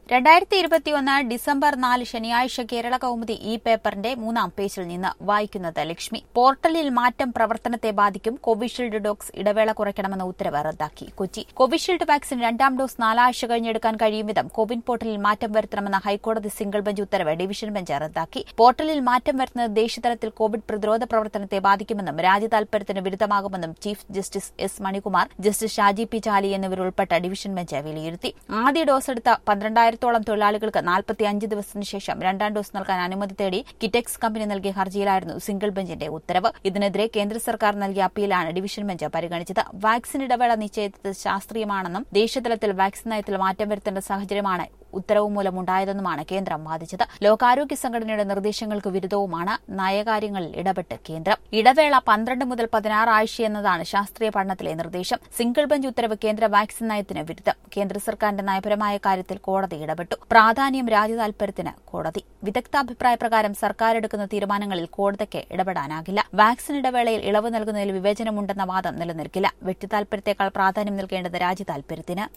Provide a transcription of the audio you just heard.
രണ്ടായിരത്തി ഇരുപത്തിയൊന്ന് ഡിസംബർ നാല് ശനിയാഴ്ച കേരള കൗമുദി ഈ പേപ്പറിന്റെ മൂന്നാം പേജിൽ നിന്ന് വായിക്കുന്നത് ലക്ഷ്മി പോർട്ടലിൽ മാറ്റം പ്രവർത്തനത്തെ ബാധിക്കും കോവിഷീൽഡ് ഡോക്സ് ഇടവേള കുറയ്ക്കണമെന്ന ഉത്തരവ് റദ്ദാക്കി കൊച്ചി കോവിഷീൽഡ് വാക്സിൻ രണ്ടാം ഡോസ് നാലാഴ്ച കഴിഞ്ഞെടുക്കാൻ കഴിയും വിധം കോവിൻ പോർട്ടലിൽ മാറ്റം വരുത്തണമെന്ന ഹൈക്കോടതി സിംഗിൾ ബെഞ്ച് ഉത്തരവ് ഡിവിഷൻ ബെഞ്ച് റദ്ദാക്കി പോർട്ടലിൽ മാറ്റം വരുത്തുന്നത് ദേശീയതലത്തിൽ കോവിഡ് പ്രതിരോധ പ്രവർത്തനത്തെ ബാധിക്കുമെന്നും രാജ്യതാൽപര്യത്തിന് വിരുദ്ധമാകുമെന്നും chief justice S Manikumar justice Shaji P Chaly എന്നിവരുൾപ്പെട്ട ഡിവിഷൻ ബെഞ്ച് വിലയിരുത്തി ആദ്യ ഡോസ് എടുത്ത പന്ത്രണ്ടായിരത്തോളം തൊഴിലാളികൾക്ക് നാൽപ്പത്തിയഞ്ച് ദിവസത്തിനു ശേഷം രണ്ടാം ഡോസ് നൽകാൻ അനുമതി തേടി കിറ്റെക്സ് കമ്പനി നൽകിയ ഹർജിയിലായിരുന്നു സിംഗിൾ ബെഞ്ചിന്റെ ഉത്തരവ് ഇതിനെതിരെ കേന്ദ്ര സർക്കാർ നൽകിയ അപ്പീലാണ് ഡിവിഷൻ ബെഞ്ച് പരിഗണിച്ചത് വാക്സിൻ ഇടവേള നിശ്ചയിച്ചത് ശാസ്ത്രീയമാണെന്നും ദേശീയതലത്തിൽ വാക്സിൻ നയത്തിൽ മാറ്റം വരുത്തേണ്ട സാഹചര്യമാണ് ഉത്തരവ് മൂലമുണ്ടായതെന്നുമാണ് കേന്ദ്രം വാദിച്ചത് ലോകാരോഗ്യ സംഘടനയുടെ നിർദ്ദേശങ്ങൾക്ക് വിരുദ്ധവുമാണ് നയകാര്യങ്ങളിൽ ഇടപെട്ട് കേന്ദ്രം ഇടവേള പന്ത്രണ്ട് മുതൽ പതിനാറ് ആഴ്ച എന്നതാണ് ശാസ്ത്രീയ പഠനത്തിലെ നിർദ്ദേശം സിംഗിൾ ബെഞ്ച് ഉത്തരവ് കേന്ദ്ര വാക്സിൻ നയത്തിന് വിരുദ്ധം കേന്ദ്ര സർക്കാരിന്റെ നയപരമായ കാര്യത്തിൽ കോടതി ഇടപെട്ടു പ്രാധാന്യം രാജ്യതാൽപര്യത്തിന് കോടതി വിദഗ്ധാഭിപ്രായ പ്രകാരം സർക്കാർ എടുക്കുന്ന തീരുമാനങ്ങളിൽ കോടതിക്ക് ഇടപെടാനാകില്ല വാക്സിൻ ഇടവേളയിൽ ഇളവ് നൽകുന്നതിൽ വിവേചനമുണ്ടെന്ന വാദം നിലനിൽക്കില്ല വ്യക്തിതാൽപര്യത്തെക്കാൾ പ്രാധാന്യം നൽകേണ്ടത് രാജ്യതാൽപര്യത്തിന്